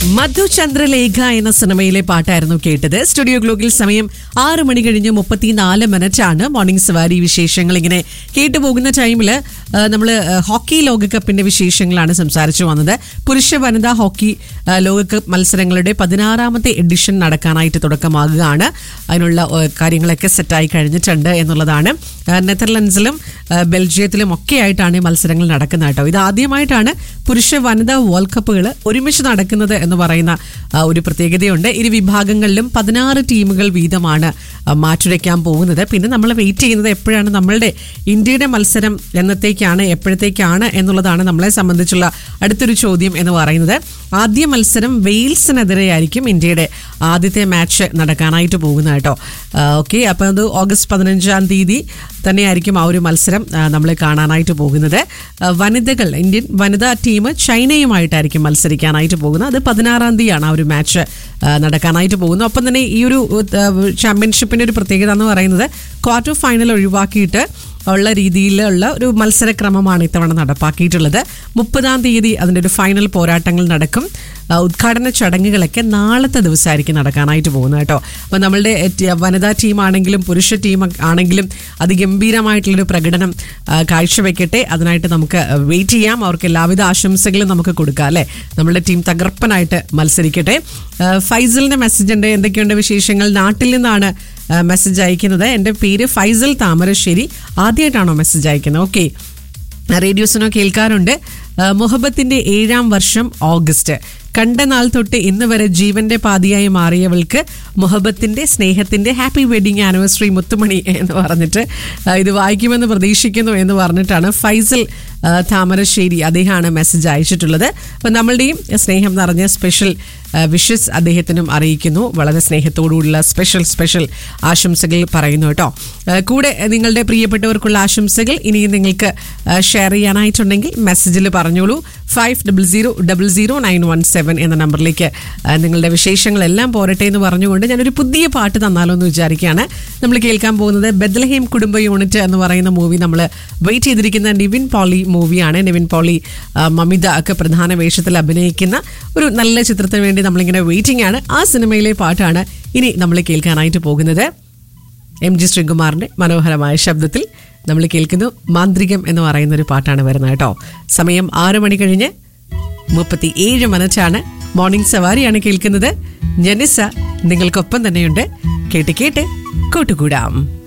മധുചന്ദ്രലേഖ എന്ന സിനിമയിലെ പാട്ടായിരുന്നു കേട്ടത് സ്റ്റുഡിയോ ഗ്ലോക്കിൽ സമയം ആറ് മണി കഴിഞ്ഞ് മുപ്പത്തിനാല് മിനിറ്റ് ആണ് മോർണിംഗ് സവാരി വിശേഷങ്ങൾ ഇങ്ങനെ കേട്ടു പോകുന്ന ടൈമിൽ നമ്മൾ ഹോക്കി ലോകകപ്പിന്റെ വിശേഷങ്ങളാണ് സംസാരിച്ചു വന്നത് പുരുഷ വനിതാ ഹോക്കി ആ, ലോകകപ്പ് മത്സരങ്ങളുടെ പതിനാറാമത്തെ എഡിഷൻ നടക്കാനായിട്ട് തുടക്കമാകുകയാണ് അതിനുള്ള ആ, കാര്യങ്ങളൊക്കെ സെറ്റായി കഴിഞ്ഞിട്ടുണ്ട് എന്നുള്ളതാണ് ആ, നെതർലൻഡ്സിലും ആ, ബെൽജിയത്തിലും ഒക്കെ ആയിട്ടാണ് ഈ മത്സരങ്ങൾ നടക്കുന്നത് കേട്ടോ ഇത് ആദ്യമായിട്ടാണ് പുരുഷ വനിതാ വേൾഡ് കപ്പുകൾ ഒരുമിച്ച് നടക്കുന്നത് എന്ന് പറയുന്ന ആ, ഒരു പ്രത്യേകതയുണ്ട് ഇരു വിഭാഗങ്ങളിലും പതിനാറ് ടീമുകൾ വീതമാണ് ആ, മാറ്റുരയ്ക്കാൻ പോകുന്നത് പിന്നെ നമ്മൾ വെയിറ്റ് ചെയ്യുന്നത് എപ്പോഴാണ് നമ്മളുടെ ഇന്ത്യയുടെ മത്സരം എന്നത്തേക്കാണ് എപ്പോഴത്തേക്കാണ് എന്നുള്ളതാണ് നമ്മളെ സംബന്ധിച്ചുള്ള അടുത്തൊരു ചോദ്യം എന്ന് പറയുന്നത് ആദ്യ മത്സരം വെയിൽസിനെതിരെ ആയിരിക്കും ഇന്ത്യയുടെ ആദ്യത്തെ മാച്ച് നടക്കാനായിട്ട് പോകുന്നത് കേട്ടോ ഓക്കെ അപ്പോൾ അത് ഓഗസ്റ്റ് പതിനഞ്ചാം തീയതി തന്നെയായിരിക്കും ആ ഒരു മത്സരം നമ്മൾ കാണാനായിട്ട് പോകുന്നത് ആ, വനിതകൾ ഇന്ത്യൻ വനിതാ ടീം ചൈനയുമായിട്ടായിരിക്കും മത്സരിക്കാനായിട്ട് പോകുന്നത് അത് പതിനാറാം തീയതിയാണ് ആ ഒരു മാച്ച് ആ, നടക്കാനായിട്ട് പോകുന്നത് ഒപ്പം തന്നെ ഈ ഒരു ചാമ്പ്യൻഷിപ്പിന്റെ ഒരു പ്രത്യേകത എന്ന് പറയുന്നത് ക്വാർട്ടർ ഫൈനൽ ഒഴിവാക്കിയിട്ട് ഉള്ള രീതിയിലുള്ള ഒരു മത്സരക്രമമാണ് ഇത്തവണ നടപ്പാക്കിയിട്ടുള്ളത് മുപ്പതാം തീയതി അതിൻ്റെ ഒരു ഫൈനൽ പോരാട്ടങ്ങൾ നടക്കും ആ, ഉദ്ഘാടന ചടങ്ങുകളൊക്കെ നാളത്തെ ദിവസമായിരിക്കും നടക്കാനായിട്ട് പോകുന്നത് കേട്ടോ അപ്പോൾ നമ്മളുടെ ടി- വനിതാ ടീമാണെങ്കിലും പുരുഷ ടീം ആണെങ്കിലും അതിഗംഭീരമായിട്ടുള്ളൊരു പ്രകടനം ആ, കാഴ്ചവെക്കട്ടെ അതിനായിട്ട് നമുക്ക് വെയിറ്റ് ചെയ്യാം അവർക്ക് എല്ലാവിധ ആശംസകളും നമുക്ക് കൊടുക്കാം അല്ലേ നമ്മളുടെ ടീം തകർപ്പനായിട്ട് മത്സരിക്കട്ടെ ആ, ഫൈസലിന്റെ മെസ്സേജ് ഉണ്ട് എന്തൊക്കെയുണ്ട് വിശേഷങ്ങൾ നാട്ടിൽ നിന്നാണ് ആ, മെസ്സേജ് അയക്കുന്നത് എൻ്റെ പേര് ഫൈസൽ താമരശ്ശേരി ആദ്യമായിട്ടാണോ മെസ്സേജ് അയക്കുന്നത് ഓക്കെ റേഡിയോസിനോ കേൾക്കാറുണ്ട് ആ, മുഹബത്തിന്റെ ഏഴാം വർഷം ഓഗസ്റ്റ് കണ്ട നാൾ തൊട്ട് ഇന്ന് വരെ ജീവന്റെ പാതിയായി മാറിയവൾക്ക് മുഹബത്തിന്റെ സ്നേഹത്തിന്റെ ഹാപ്പി വെഡിങ് ആനിവേഴ്സറി മുത്തുമണി എന്ന് പറഞ്ഞിട്ട് ആ, ഇത് വായിക്കുമെന്ന് പ്രതീക്ഷിക്കുന്നു എന്ന് പറഞ്ഞിട്ടാണ് ഫൈസൽ ആ, താമരശ്ശേരി അദ്ദേഹമാണ് മെസ്സേജ് അയച്ചിട്ടുള്ളത് അപ്പം നമ്മളുടെയും സ്നേഹം നിറഞ്ഞ സ്പെഷ്യൽ വിഷസ് അദ്ദേഹത്തിനും അറിയിക്കുന്നു വളരെ സ്നേഹത്തോടുള്ള സ്പെഷ്യൽ സ്പെഷ്യൽ ആശംസകൾ പറയുന്നു കേട്ടോ ആ, കൂടെ നിങ്ങളുടെ പ്രിയപ്പെട്ടവർക്കുള്ള ആശംസകൾ ഇനിയും നിങ്ങൾക്ക് ഷെയർ ചെയ്യാനായിട്ടുണ്ടെങ്കിൽ മെസ്സേജിൽ പറഞ്ഞോളൂ five double zero double zero nine one seven എന്ന നമ്പറിലേക്ക് ആ, നിങ്ങളുടെ വിശേഷങ്ങളെല്ലാം പോരട്ടെ എന്ന് പറഞ്ഞുകൊണ്ട് ഞാനൊരു പുതിയ പാട്ട് തന്നാലോ എന്ന് വിചാരിക്കുകയാണ് നമ്മൾ കേൾക്കാൻ പോകുന്നത് ബെദ്ലഹേം കുടുംബ യൂണിറ്റ് എന്ന് പറയുന്ന മൂവി നമ്മൾ വെയിറ്റ് ചെയ്തിരിക്കുന്ന നിവിൻ പോളി മൂവിയാണ് നിവിൻ പോളി ആ, മമിത ഒക്കെ പ്രധാന വേഷത്തിൽ അഭിനയിക്കുന്ന ഒരു നല്ല ചിത്രത്തിന് വേണ്ടി നമ്മളിങ്ങനെ വെയിറ്റിംഗ് ആണ് ആ സിനിമയിലെ പാട്ടാണ് ഇനി നമ്മൾ കേൾക്കാനായിട്ട് പോകുന്നത് എം ജി ശ്രീകുമാറിന്റെ മനോഹരമായ ശബ്ദത്തിൽ നമ്മൾ കേൾക്കുന്നു മാന്ത്രികം എന്ന് പറയുന്ന ഒരു പാട്ടാണ് വരുന്നത് കേട്ടോ സമയം ആറ് മണി കഴിഞ്ഞ് മുപ്പത്തി ഏഴ് മിനിറ്റാണ് മോർണിംഗ് സവാരിയാണ് കേൾക്കുന്നത് ജനിസ നിങ്ങൾക്കൊപ്പം തന്നെയുണ്ട് കേട്ട് കേട്ട് കൂട്ടുകൂടാം